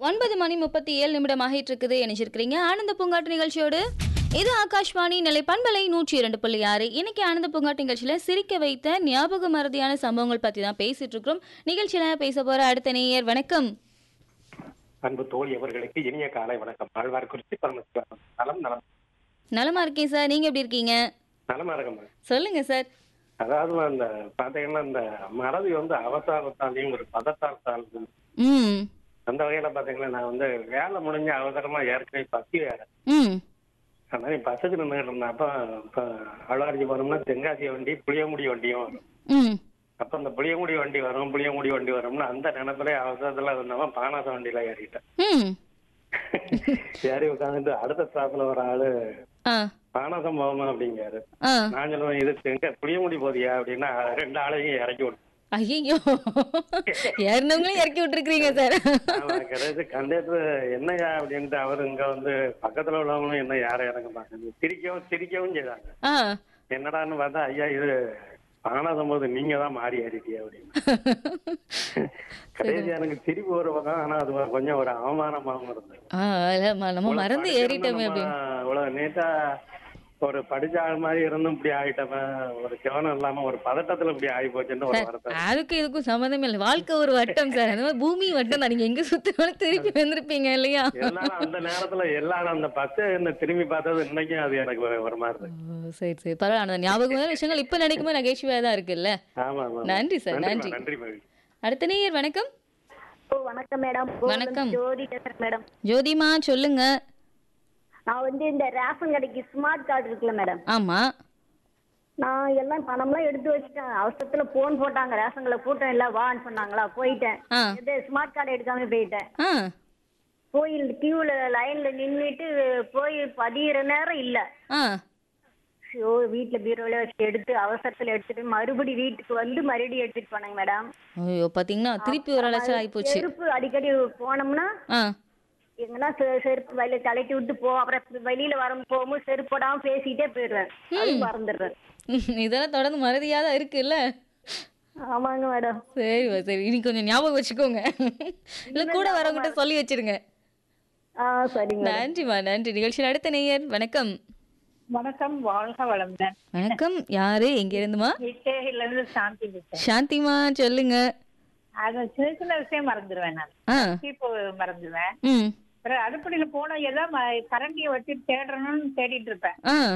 ஒன்பது மணி முப்பத்தி ஏழு நிமிடம் ஆகிட்டு இருக்குது இணைச்சிருக்கிறீங்க ஆனந்த பூங்காட்டு நிகழ்ச்சியோடு இது ஆகாஷ்வாணி நிலை பண்பலை நூற்றி இரண்டு புள்ளி ஆறு இன்னைக்கு ஆனந்த பூங்காட்டு நிகழ்ச்சியில சிரிக்க வைத்த ஞாபக மறதியான சம்பவங்கள் பத்தி தான் பேசிட்டு இருக்கிறோம் நிகழ்ச்சியில பேச போற அடுத்த நேயர் வணக்கம் அன்பு தோழி அவர்களுக்கு இனிய காலை வணக்கம் ஆழ்வார்குறிச்சி பரமசிவம் நலம் நலம் நலமா இருக்கேன் சார் நீங்க எப்படி இருக்கீங்க நலமா இருக்கம்மா சொல்லுங்க சார் அதாவது அந்த பாத்தீங்கன்னா இந்த மறதி வந்து அவசரத்தாலையும் ஒரு பதத்தாலும் ம் அந்த வகையில பாத்தீங்கன்னா நான் வந்து வேலை முடிஞ்சு அவசரமா ஏற்கனவே பசி வேற ம் அதனால பஸ்ஸுக்கு நின்றுட்டு இருந்தேன் அப்ப இப்ப அழகாரி போனோம்னா தென்காசி வண்டி புளியங்குடி வண்டியும் வரும் ம் அப்ப அந்த புளியங்குடி வண்டி வரும் புளியங்குடி வண்டி வரும்னு அந்த நினைப்பிலே அவசரத்துல இருந்தவன் பானாச வண்டியில ஏறிட்டேன் ம் ஏறி உட்காந்துட்டு அடுத்த ஸ்டாப்ல ஒரு ஆளு ஆ பானாசம் போகமா அப்படிங்காரு ஆ நான் சொல்லுவேன் இது எங்க புளியங்குடி போதியா அப்படின்னா ரெண்டு ஆளையும் இறக்கி விட்டு ஐயோ ஏறினவங்களும் இறக்கி விட்டுருக்கீங்க சார் கிடையாது கண்டக்டர் என்னையா அப்படின்ட்டு அவரு இங்க வந்து பக்கத்துல உள்ளவங்களும் என்ன யாரை இறங்க பாக்குறது சிரிக்கவும் சிரிக்கவும் செய்தாங்க ஆ என்னடான்னு பார்த்தா ஐயா இது பானாசம் போது நீங்க தான் மாறி ஏறிட்டியா அப்படின்னு கடைசி எனக்கு சிரிப்பு ஒரு பக்கம் ஆனா அது ஒரு கொஞ்சம் ஒரு அவமானமாகவும் இருந்தது ஆ இல்ல, ம- நம்ம மறந்து ஏறிட்டோமே நம்ம அப்படின்னு இவ்வளவு நீட்டா ஒரு படிச்ச ஆள் மாதிரி இருந்தும் இப்படி ஆயிட்டவன் ஒரு கவனம் இல்லாம ஒரு பதட்டத்துல இப்படி ஆகி போச்சுன்னு ஒரு வருத்தம் அதுக்கு இதுக்கும் சம்மந்தமே இல்லை வாழ்க்கை ஒரு வட்டம் சார் அந்த மாதிரி பூமி வட்டம் தான் நீங்க எங்க சுத்தினாலும் திருப்பி வந்திருப்பீங்க இல்லையா எல்லாரும் அந்த நேரத்துல எல்லாரும் அந்த பஸ் என்ன திரும்பி பார்த்தது இன்னைக்கும் அது எனக்கு ஒரு- ஒரு மாதிரி இருக்கு ஓ, சரி சரி பரவாயில்ல அந்த ஞாபகமான விஷயங்கள் இப்ப நினைக்கும்போது நகைச்சுவையா தான் இருக்குல்ல ஆமா ஆமா நன்றி சார் நன்றிம்மா, நன்றி நன்றி மகிழ்ச்சி அடுத்த நேயர் வணக்கம் ஓ வணக்கம் மேடம் வணக்கம். ஜோதி பேசுறேன் மேடம் ஜோதிமா சொல்லுங்க நான் வந்து இந்த ரேஷன் கடைக்கு ஸ்மார்ட் கார்டு இருக்குல்ல மேடம் ஆமா நான் எல்லாம் பணம்லாம் எடுத்து வச்சுட்டேன் அவசரத்துல போன் போட்டாங்க ரேஷன் கடை கூட்டம் இல்ல வான்னு சொன்னாங்களா போயிட்டேன் ஆ இது ஸ்மார்ட் கார்டு எடுக்காம போயிட்டேன் ஆ போய் கியூல லைன்ல நின்னுட்டு போய் பதிகிற நேரம் இல்ல ஆ ஐயோ வீட்டுல பீரோல வச்சு எடுத்து அவசரத்துல எடுத்துட்டு மறுபடி வீட்டுக்கு வந்து மறுபடியும் எடுத்துட்டு போனாங்க மேடம் ஐயோ பாத்தீங்கன்னா திருப்பி ஒரு லட்சம் ஆகி போச்சு செருப்பு அடிக்கடி போனோம்னா ஆ எங்கன்னா செ- செருப்பு வெளியில கழட்டி விட்டு போ அப்புறம் வெளியில வரும் போகும்போது செருப்பு போடாம பேசிட்டே போயிடுவேன் அது மறந்துடுறேன் இதெல்லாம் தொடர்ந்து மறதியா தான் இருக்குல்ல ஆமாங்க மேடம் சரிவா சரி இனி கொஞ்சம் ஞாபகம் வச்சுக்கோங்க இல்ல கூட வரவங்கிட்ட சொல்லி வச்சிருங்க ஆ சரிங்க நன்றிமா நன்றி நிகழ்ச்சியில் அடுத்த நேயர் வணக்கம் வணக்கம் வாழ்க வளமுடன் வணக்கம் யாரு எங்க இருந்துமா விட்டேகில இருந்து சாந்தி பேசுறேன் சாந்திமா சொல்லுங்க அது சின்ன சின்ன விஷயம் மறந்துடுவேன் நான் ஆ சீப்பு மறந்துடுவேன் ம் அப்புறம் அடுப்படியில போனா எல்லாம் கரண்டியை வச்சு தேடணும்னு தேடிட்டு இருப்பேன் ஆ